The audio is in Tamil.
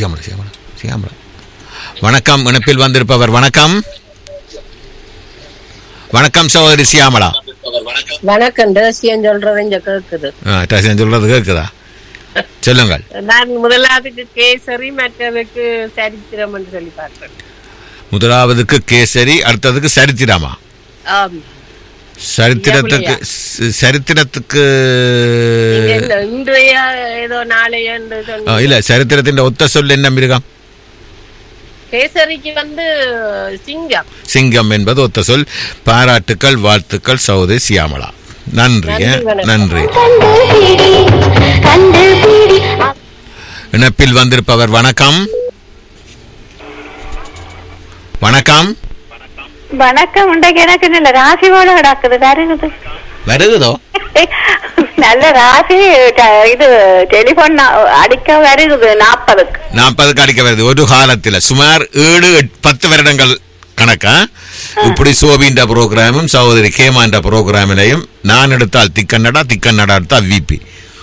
சியாமலா சியாமலா சியாமலா வணக்கம் இணைப்பில் வந்திருப்பவர் வணக்கம் வணக்கம் சகோதரி சியாமலா வணக்கம் ரகசியம் சொல்றது இங்க கேக்குது ஆ, டேஷன் சொல்றது கேட்குதா சொல்லுங்கள் நான் முதலாவதுக்கு கேசரி மற்றதுக்கு சரித்திரம் என்று சொல்லி பார்க்கிறேன் முதலாவதுக்கு கேசரி அடுத்ததுக்கு சரித்திரமா ஆம். சரித்திரத்துக்கு ச- சரித்திரத்துக்கு நீங்க இந்த இன்றைய ஏதோ நாளைய என்று ஆ, சொன்னீங்க. இல்ல சரித்திரத்தின் ஒத்த சொல் என்ன மிருகம் கேசரிக்கு வந்து சிங்கம் சிங்கம் என்பது ஒத்த சொல் பாராட்டுக்கள் வாழ்த்துக்கள் சகோதரி சியாமலா நன்றி நன்றி, ஆ, வணக்கம். நன்றி கண்டுபிடி கண்டுபிடி இணைப்பில் வந்திருப்பவர் வணக்கம் வணக்கம் வணக்கம் உண்டைக்கு எனக்கு நல்ல ராசி போல கிடக்குது கருகுது வருகுதோ நல்ல ராசி ட- இது டெலிபோன் அடிக்க வருகுது நாற்பதுக்கு நாற்பதுக்கு அடிக்க வருது ஒரு காலத்துல சுமார் ஏழு எட்- பத்து வருடங்கள் கணக்கா இப்படி சோபின்ற புரோகிராமும் சகோதரி கேமான்ற புரோகிராமிலையும் நான் எடுத்தால் திக்கன்னடா திக்கன்னடா எடுத்தால் விபி